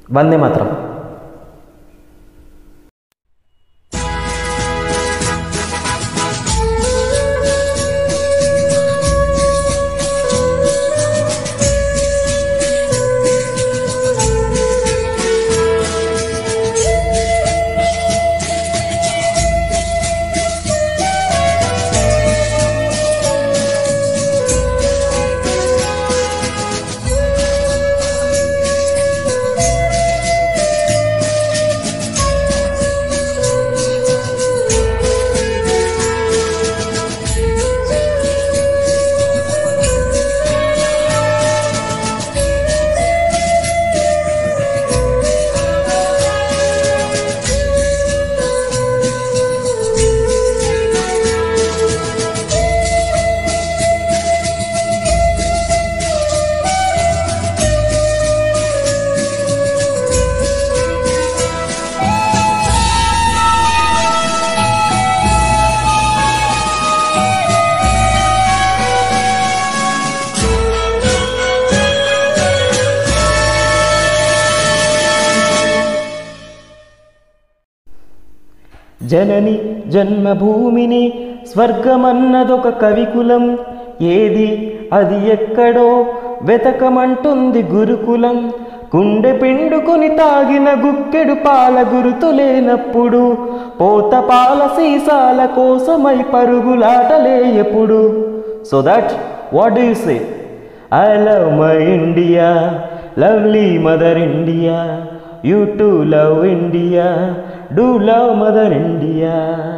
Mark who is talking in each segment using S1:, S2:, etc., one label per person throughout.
S1: వందే మాత్రం జనని జన్మభూమిని స్వర్గమన్నదొక కవికులం ఏది అది ఎక్కడో వెతకమంటుంది గురుకులం కుండె పిండుకొని తాగిన గుక్కెడు పాల గురుతు లేనప్పుడు పోత పాల సీసాల కోసమై పరుగులాటలే ఎప్పుడు so that what do you say I love my India lovely mother India you too love India do love mother India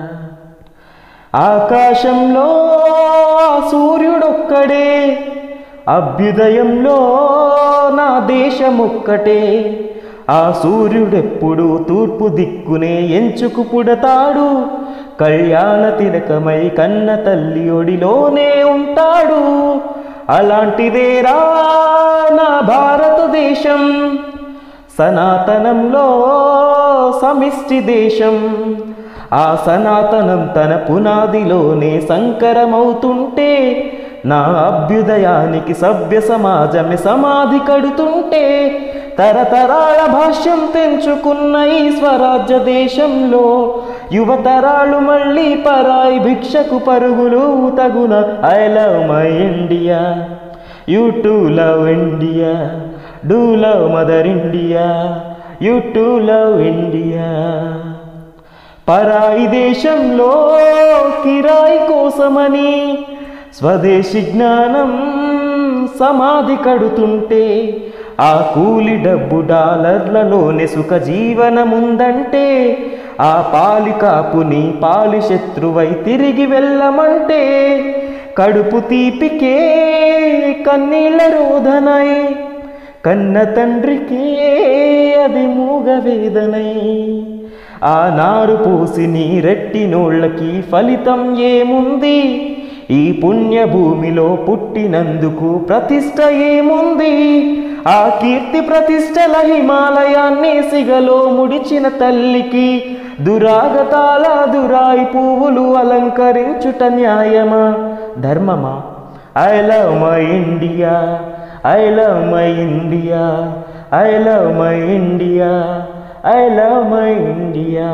S1: ఆకాశంలో ఆ సూర్యుడొక్కడే అభ్యుదయంలో నా దేశమొక్కటే ఆ సూర్యుడెప్పుడు తూర్పు దిక్కునే ఎంచుకు పుడతాడు కళ్యాణ తిలకమై కన్న తల్లి ఒడిలోనే ఉంటాడు అలాంటిదేరా నా భారతదేశం సనాతనంలో సమిష్టి దేశం ఆ సనాతనం తన పునాదిలోనే సంకరమవుతుంటే నా అభ్యుదయానికి సభ్య సమాజమే సమాధి కడుతుంటే తరతరాల భాష్యం తెంచుకున్న ఈ స్వరాజ్య దేశంలో యువతరాలు మళ్ళీ పరాయి భిక్షకు పరుగులు తగున I love my India you too love India do love mother India you too love India పరాయి దేశంలో కిరాయి కోసమని స్వదేశీ జ్ఞానం సమాధి కడుతుంటే ఆ కూలి డబ్బు డాలర్లలోనే సుఖ జీవనముందంటే ఆ పాలి కాపుని పాలి శత్రువై తిరిగి వెళ్ళమంటే కడుపు తీపికే కన్నీళ్ళ రోధనై కన్న తండ్రికే అది మూగ వేదనై ఆ నారు పోసి నీ రెట్టినోళ్ళకి ఫలితం ఏముంది ఈ పుణ్యభూమిలో పుట్టినందుకు ప్రతిష్ట ఏముంది ఆ కీర్తి ప్రతిష్టల హిమాలయాన్ని సిగలో ముడిచిన తల్లికి దురాగతాల దురాయి పువ్వులు అలంకరించుట న్యాయమా ధర్మమా I love my India I love my India I love my India I love my India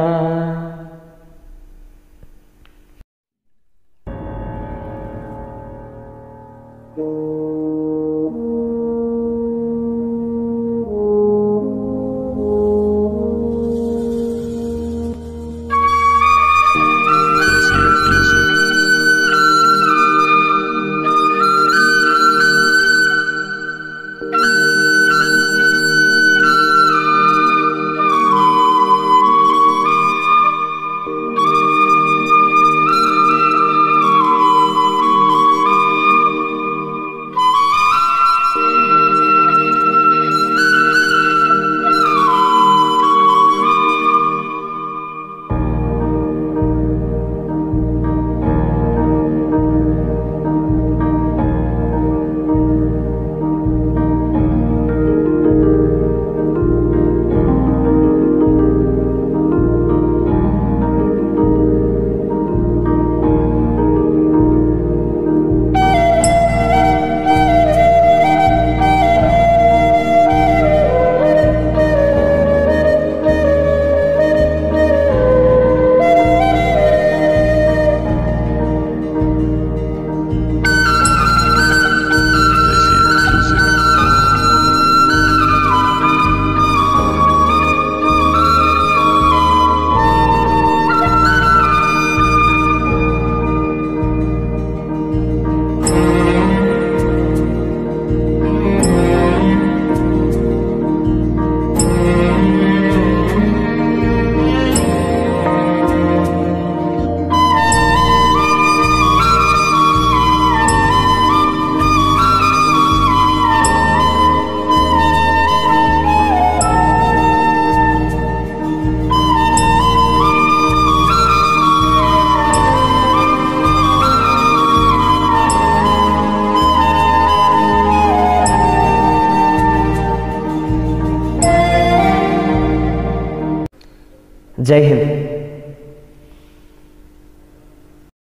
S1: జై హింద్